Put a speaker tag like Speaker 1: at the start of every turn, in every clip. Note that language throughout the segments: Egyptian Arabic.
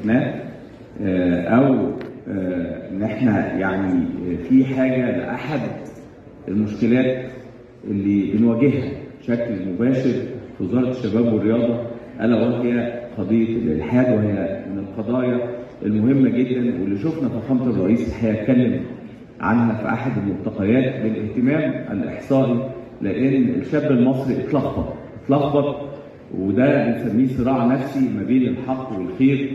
Speaker 1: شفناه آه، او آه، ان احنا يعني في حاجه لاحد المشكلات اللي بنواجهها بشكل مباشر في وزاره الشباب والرياضه الا وهي قضيه الالحاد وهي من القضايا المهمه جدا واللي شفنا فخامه الرئيس الحقيقه اتكلم عنها في احد الملتقيات بالاهتمام الاحصائي لان الشاب المصري اتلخبط اتلخبط وده بنسميه صراع نفسي ما بين الحق والخير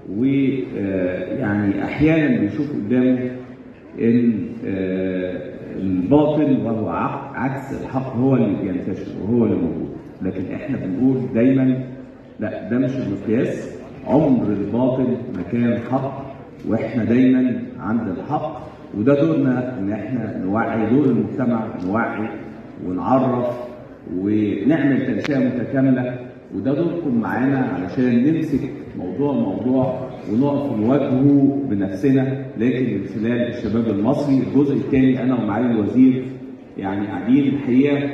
Speaker 1: ويعني احيانا بيشوف قدامه ان آه، الباطل وهو عك- عكس الحق هو اللي بينتشر وهو اللي موجود لكن احنا بنقول دايما لا ده مش المقياس عمر الباطل ما كان حق واحنا دايما عند الحق وده دورنا ان احنا نوعي دور المجتمع نوعي ونعرف ونعمل تنشئه متكامله وده دوركم معانا علشان نمسك موضوع موضوع ونقف نواجهه بنفسنا لكن من خلال الشباب المصري الجزء الثاني انا ومعالي الوزير يعني قاعدين الحقيقه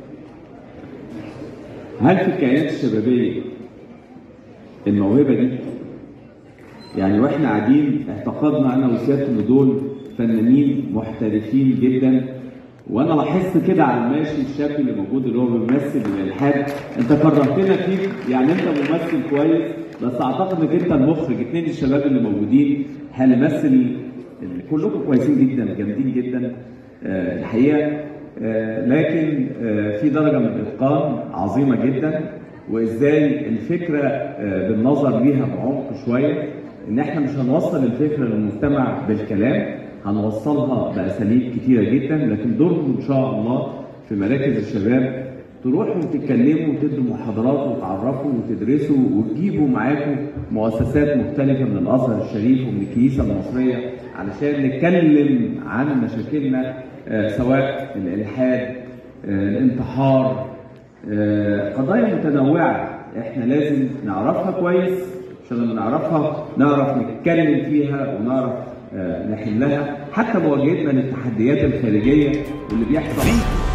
Speaker 1: هل في الكيانات الشبابيه الموهبه دي يعني واحنا قاعدين اعتقدنا انا وسيادة ان دول فنانين محترفين جدا وانا لاحظت كده على الماشي الشاب اللي موجود اللي هو بيمثل الالحاد انت كرهتنا فيك يعني انت ممثل كويس بس اعتقد انك انت المخرج اتنين الشباب اللي موجودين هنمثل كلكم كويسين جدا جامدين جدا آه، الحقيقه آه، لكن آه، في درجه من الاتقان عظيمه جدا وازاي الفكره آه، بالنظر ليها بعمق شويه ان احنا مش هنوصل الفكره للمجتمع بالكلام هنوصلها باساليب كتيره جدا لكن دوركم ان شاء الله في مراكز الشباب تروحوا وتتكلموا وتدوا محاضرات وتعرفوا وتدرسوا وتجيبوا معاكم مؤسسات مختلفه من الازهر الشريف ومن الكنيسه المصريه علشان نتكلم عن مشاكلنا آه، سواء الالحاد آه، الانتحار آه، قضايا متنوعة احنا لازم نعرفها كويس عشان لما نعرفها نعرف نتكلم فيها ونعرف آه، نحلها حتى مواجهتنا للتحديات الخارجية واللي بيحصل